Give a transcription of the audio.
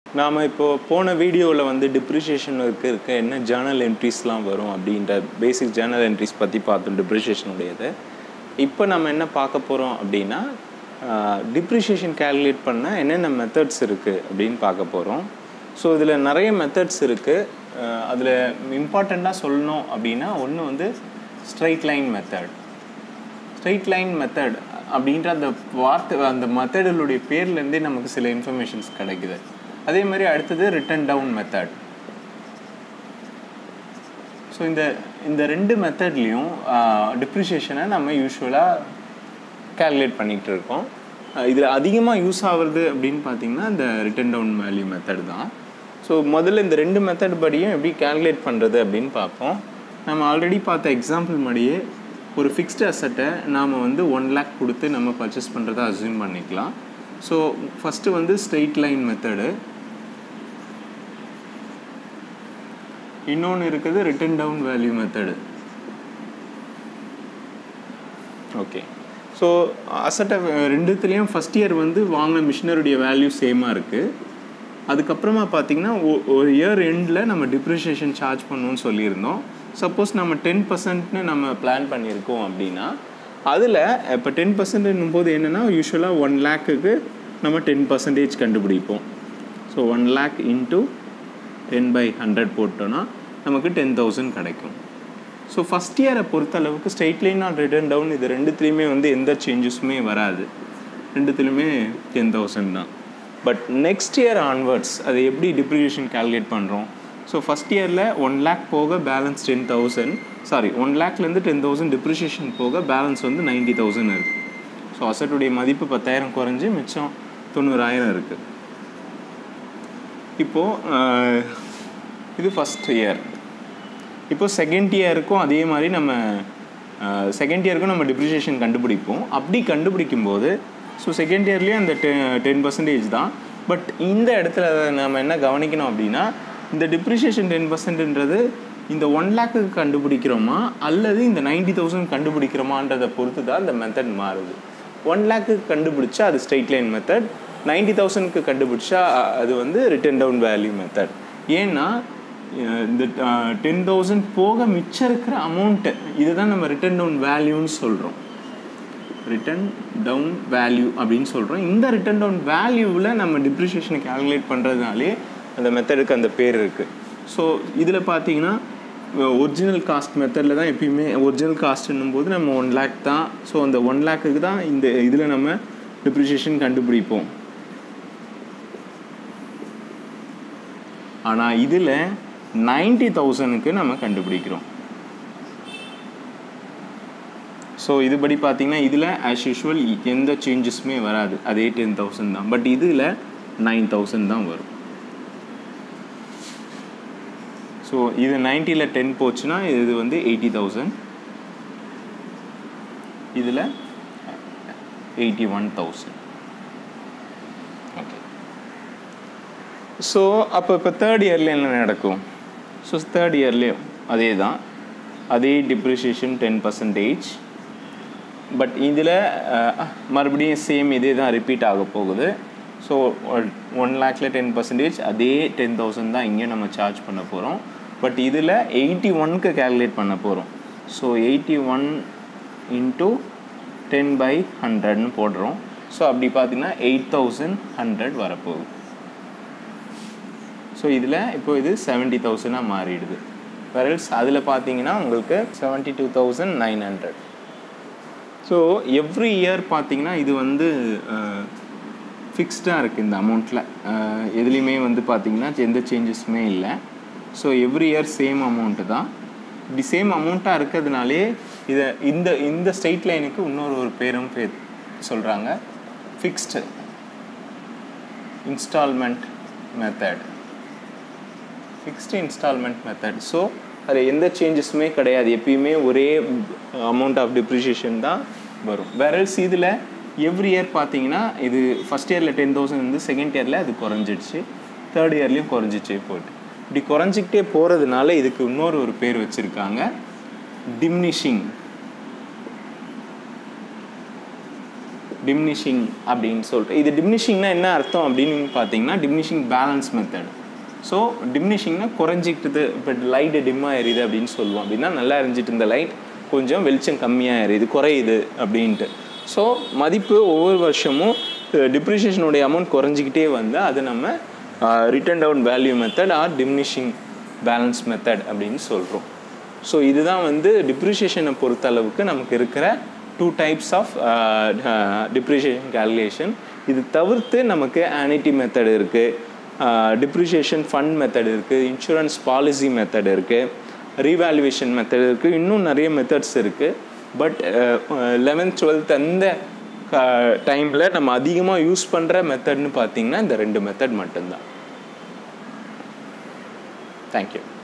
நாம் இப்போது போன வீடியோவில் வந்து டிப்ரிஷியேஷனுக்கு இருக்க என்ன ஜேர்னல் என்ட்ரிஸ்லாம் வரும் அப்படின்ற பேசிக் ஜேர்னல் என்ட்ரிஸ் பற்றி பார்த்தோம் டிப்ரிஷியேஷனுடையது இப்போ நம்ம என்ன பார்க்க போகிறோம் அப்படின்னா டிப்ரிஷியேஷன் கேல்குலேட் பண்ண என்னென்ன மெத்தட்ஸ் இருக்குது அப்படின்னு பார்க்க போகிறோம் ஸோ இதில் நிறைய மெத்தட்ஸ் இருக்குது அதில் இம்பார்ட்டண்ட்டாக சொல்லணும் அப்படின்னா ஒன்று வந்து straight line method straight line method அப்படின்ற அந்த வார்த்தை அந்த மெத்தடுடைய பேர்லேருந்தே நமக்கு சில இன்ஃபர்மேஷன்ஸ் கிடைக்குது அதே மாதிரி அடுத்தது ரிட்டன் டவுன் மெத்தட் ஸோ இந்த இந்த ரெண்டு மெத்தட்லேயும் டிப்ரிஷியேஷனை நம்ம யூஸ்வலாக கேல்குலேட் பண்ணிகிட்டு இருக்கோம் இதில் அதிகமாக யூஸ் ஆகுறது அப்படின்னு பார்த்தீங்கன்னா இந்த ரிட்டன் டவுன் வேல்யூ மெத்தட் தான் ஸோ முதல்ல இந்த ரெண்டு மெத்தட் படியும் எப்படி கேல்குலேட் பண்ணுறது அப்படின்னு பார்ப்போம் நம்ம ஆல்ரெடி பார்த்த எக்ஸாம்பிள் மாதிரியே ஒரு ஃபிக்ஸ்டு அசட்டை நாம் வந்து ஒன் லேக் கொடுத்து நம்ம பர்ச்சேஸ் பண்ணுறதா அசியூம் பண்ணிக்கலாம் ஸோ ஃபஸ்ட்டு வந்து ஸ்ட்ரெயிட் லைன் மெத்தடு இன்னொன்று இருக்குது written down value method okay so அசட்டை ரெண்டுத்துலேயும் ஃபஸ்ட் இயர் வந்து வாங்கின மிஷினருடைய வேல்யூ சேமாக இருக்குது அதுக்கப்புறமா பார்த்தீங்கன்னா ஒரு இயர் எண்டில் நம்ம டிப்ரிஷியேஷன் சார்ஜ் பண்ணணும்னு சொல்லியிருந்தோம் சப்போஸ் நம்ம டென் பர்சன்ட்னு நம்ம பிளான் பண்ணியிருக்கோம் அப்படின்னா அதில் இப்போ டென் பர்சன்ட்னும் போது என்னென்னா யூஸ்வலாக ஒன் லேக்குக்கு நம்ம டென் பர்சன்டேஜ் கண்டுபிடிப்போம் so one lakh into ten by hundred போட்டோன்னா நமக்கு டென் தௌசண்ட் கிடைக்கும் ஸோ ஃபஸ்ட் இயரை பொறுத்த அளவுக்கு straight line or written down இது ரெண்டுத்துலேயுமே வந்து எந்த சேஞ்சஸுமே வராது ரெண்டுத்துலேயுமே டென் தௌசண்ட் தான் பட் நெக்ஸ்ட் இயர் ஆன்வர்ட்ஸ் அது எப்படி டிப்ரிவேஷன் கேல்குலேட் பண்ணுறோம் ஸோ ஃபஸ்ட் இயரில் ஒன் லேக் போக balance ten thousand sorry one லேக்லேருந்து டென் தௌசண்ட் டிப்ரிஷியேஷன் போக பேலன்ஸ் வந்து நைன்டி தௌசண்ட் இருக்குது ஸோ அசட்டுடைய மதிப்பு பத்தாயிரம் குறைஞ்சி மிச்சம் தொண்ணூறாயிரம் இருக்குது இப்போது இது ஃபஸ்ட் இயர் இப்போது செகண்ட் இயருக்கும் அதே மாதிரி நம்ம செகண்ட் இயருக்கும் நம்ம டிப்ரிஷியேஷன் கண்டுபிடிப்போம் அப்படி கண்டுபிடிக்கும் போது ஸோ செகண்ட் இயர்லேயும் அந்த டெ டென் பர்சன்டேஜ் தான் பட் இந்த இடத்துல நம்ம என்ன கவனிக்கணும் அப்படின்னா இந்த டிப்ரிஷியேஷன் டென் பர்சன்ட்ன்றது இந்த ஒன் லேக்குக்கு கண்டுபிடிக்கிறோமா அல்லது இந்த நைன்டி தௌசண்ட் கண்டுபிடிக்கிறோமான்றதை பொறுத்து தான் இந்த மெத்தட் மாறுது ஒன் லேக்குக்கு கண்டுபிடிச்சா அது ஸ்ட்ரெயிட் லைன் மெத்தட் நைன்டி தௌசண்ட்க்கு கண்டுபிடிச்சா அது வந்து ரிட்டன் டவுன் வேல்யூ மெத்தட் ஏன்னா இந்த டென் தௌசண்ட் போக மிச்சம் இருக்கிற அமௌண்ட்டு இதுதான் நம்ம ரிட்டன் டவுன் வேல்யூன்னு சொல்கிறோம் ரிட்டன் டவுன் வேல்யூ அப்படின்னு சொல்கிறோம் இந்த ரிட்டன் டவுன் வேல்யூவில் நம்ம டிப்ரிஷியேஷனை கேல்குலேட் பண்ணுறதுனாலே அந்த மெத்தடுக்கு அந்த பேர் இருக்குது ஸோ இதில் பார்த்தீங்கன்னா ஒரிஜினல் காஸ்ட் மெத்தடில் தான் எப்பயுமே ஒரிஜினல் காஸ்ட்னும் போது நம்ம ஒன் லேக் தான் ஸோ அந்த ஒன் லேக்குக்கு தான் இந்த இதில் நம்ம டிப்ரிஷியேஷன் கண்டுபிடிப்போம் ஆனால் இதில் நைன்டி தௌசண்ட்க்கு நம்ம கண்டுபிடிக்கிறோம் ஸோ இதுபடி பார்த்தீங்கன்னா இதில் ஆஸ் யூஷுவல் எந்த சேஞ்சஸுமே வராது அதே டென் தௌசண்ட் தான் பட் இதில் நைன் தௌசண்ட் தான் வரும் ஸோ இது நைன்ட்டியில் டென் போச்சுன்னா இது வந்து எயிட்டி தௌசண்ட் இதில் eighty one thousand okay so அப்போ இப்போ தேர்ட் இயரில் என்ன நடக்கும் ஸோ தேர்ட் இயர்லேயும் அதே தான் அதே டிப்ரிஷியேஷன் டென் பர்சன்டேஜ் பட் இதில் மறுபடியும் சேம் இதே தான் ரிப்பீட் ஆக போகுது ஸோ ஒன் லேக்கில் டென் பர்சன்டேஜ் அதே டென் தௌசண்ட் தான் இங்கேயும் நம்ம சார்ஜ் பண்ண போகிறோம் பட் இதில் எயிட்டி ஒன்க்கு கேல்குலேட் பண்ண போகிறோம் so eighty one into ten by ஹண்ட்ரட்னு போடுறோம் ஸோ அப்படி பார்த்தீங்கன்னா எயிட் தௌசண்ட் ஹண்ட்ரட் வரப்போகுது ஸோ இதில் இப்போ இது செவன்ட்டி தௌசண்டாக மாறிடுது வெரல்ஸ் அதில் பார்த்தீங்கன்னா உங்களுக்கு seventy two thousand nine hundred so every year பார்த்தீங்கன்னா இது வந்து ஃபிக்ஸ்டாக இருக்குது இந்த அமௌண்ட்டில் எதுலேயுமே வந்து பார்த்திங்கன்னா எந்த சேஞ்சஸுமே இல்லை so every year same amount தான் இப்படி சேம் அமௌண்ட்டாக இருக்கிறதுனாலே இதை இந்த இந்த ஸ்ட்ரெயிட் லைனுக்கு இன்னொரு ஒரு பேரும் பேர் சொல்கிறாங்க fixed installment method fixed installment method so அதில் எந்த சேஞ்சஸுமே கிடையாது எப்பயுமே ஒரே அமௌண்ட் ஆஃப் டிப்ரிஷியேஷன் தான் வரும் வேறல்ஸ் இதில் எவ்ரி இயர் பார்த்தீங்கன்னா இது ஃபஸ்ட் இயரில் டென் தௌசண்ட் வந்து செகண்ட் இயரில் அது குறைஞ்சிடுச்சு தேர்ட் இயர்லேயும் குறைஞ்சிச்சே போயிட்டு இப்படி குறைஞ்சிக்கிட்டே போகிறதுனால இதுக்கு இன்னொரு ஒரு பேர் வச்சுருக்காங்க டிம்னிஷிங் டிமினிஷிங் அப்படின்னு சொல்லிட்டு இது டிமினிஷிங்னா என்ன அர்த்தம் அப்படின்னு பார்த்தீங்கன்னா டிமினிஷிங் பேலன்ஸ் மெத்தட் ஸோ டிமினிஷிங்னா குறைஞ்சிக்கிட்டு இப்போ லைட்டு டிம்மாக எரியுது அப்படின்னு சொல்லுவோம் அப்படின்னா நல்லா எரிஞ்சிட்டு இருந்த லைட் கொஞ்சம் வெளிச்சம் கம்மியாக எரியுது குறையுது அப்படின்ட்டு ஸோ மதிப்பு ஒவ்வொரு வருஷமும் டிப்ரிஷியேஷனுடைய அமௌண்ட் குறைஞ்சிக்கிட்டே வந்து அது நம்ம written down value method or diminishing balance method அப்படின்னு சொல்கிறோம் ஸோ இதுதான் வந்து டிப்ரிஷியேஷனை பொறுத்த அளவுக்கு நமக்கு இருக்கிற two types of depreciation calculation இது தவிர்த்து நமக்கு ஆனிட்டி மெத்தட் இருக்குது டிப்ரிஷியேஷன் ஃபண்ட் மெத்தட் இருக்குது இன்சூரன்ஸ் பாலிசி மெத்தட் இருக்குது ரீவேல்யூவேஷன் மெத்தட் இருக்குது இன்னும் நிறைய மெத்தட்ஸ் இருக்குது பட் லெவன்த் டுவெல்த் அந்த டைமில் நம்ம அதிகமாக யூஸ் பண்ணுற மெத்தட்னு பார்த்தீங்கன்னா இந்த ரெண்டு மெத்தட் மட்டும்தான் தேங்க்யூ